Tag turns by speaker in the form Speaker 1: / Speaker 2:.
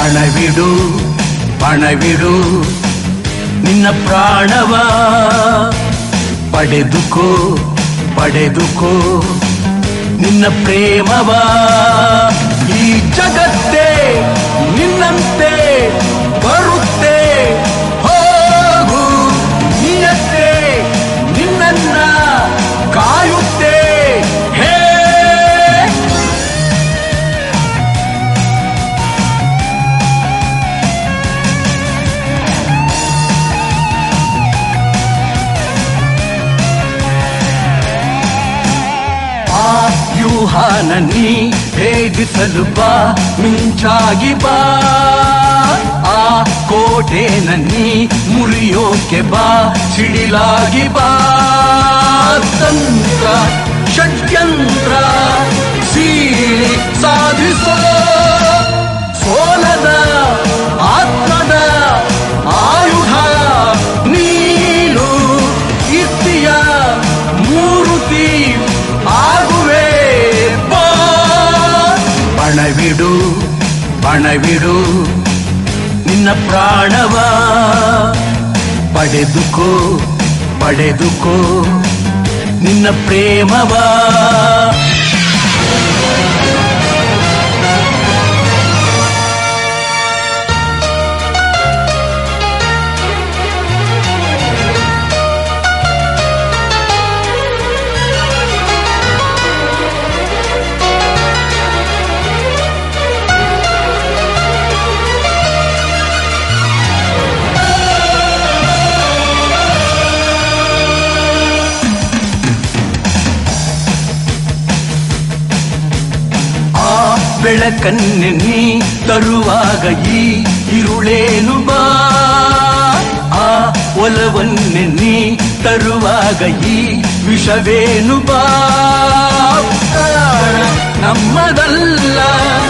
Speaker 1: ಪಣವಿಡು ಪಣವಿಡು ನಿನ್ನ ಪ್ರಾಣವ ಪಡೆದುಕೋ ಪಡೆದುಕೋ ನಿನ್ನ ಪ್ರೇಮವ ಈ ಜಗತ್ತೇ ನಿನ್ನಂತೆ ಬರುತ್ತೆ ಹೋಗು ನಿನ್ನತ್ತೆ ನಿನ್ನನ್ನ ಕಾಯುತ್ತೆ ಹೇ ಆ ವ್ಯೂಹಾನ ನೀ ಭೇದಿಸಲು ಬಾ ಮಿಂಚಾಗಿ ಬಾ ಆ ಕೋಟೆನ ನೀ ಮುರಿಯೋಕೆ ಬಾ ಸಿಡಿಲಾಗಿ ಬಾ ತಂತ್ರ ಷಡ್ಯಂತ್ರ ಸೀಳಿ ಸಾಧಿಸೋ ಸೋಲದ ಆತ್ಮದ ಆಯುಧ ನೀನು ಕೀರ್ತಿಯ ಮೂರುತಿ ಆಗುವೆ ಬಾ ಪಣವಿಡು ಪಣವಿಡು ನಿನ್ನ ಪ್ರಾಣವ ಪಡೆದುಕೋ ಪಡೆದುಕೋ ನಿನ್ನ ಪ್ರೇಮವ ಆ ಬೆಳಕನ್ನೆ ನೀ ತರುವಾಗ ಈ ಇರುಳೇನು ಬಾ ಆ ಒಲವನ್ನೆ ನೀ ತರುವಾಗ ಈ ವಿಷವೇನು ಬಾ ಪ್ರಾಣ ನಮ್ಮದಲ್ಲ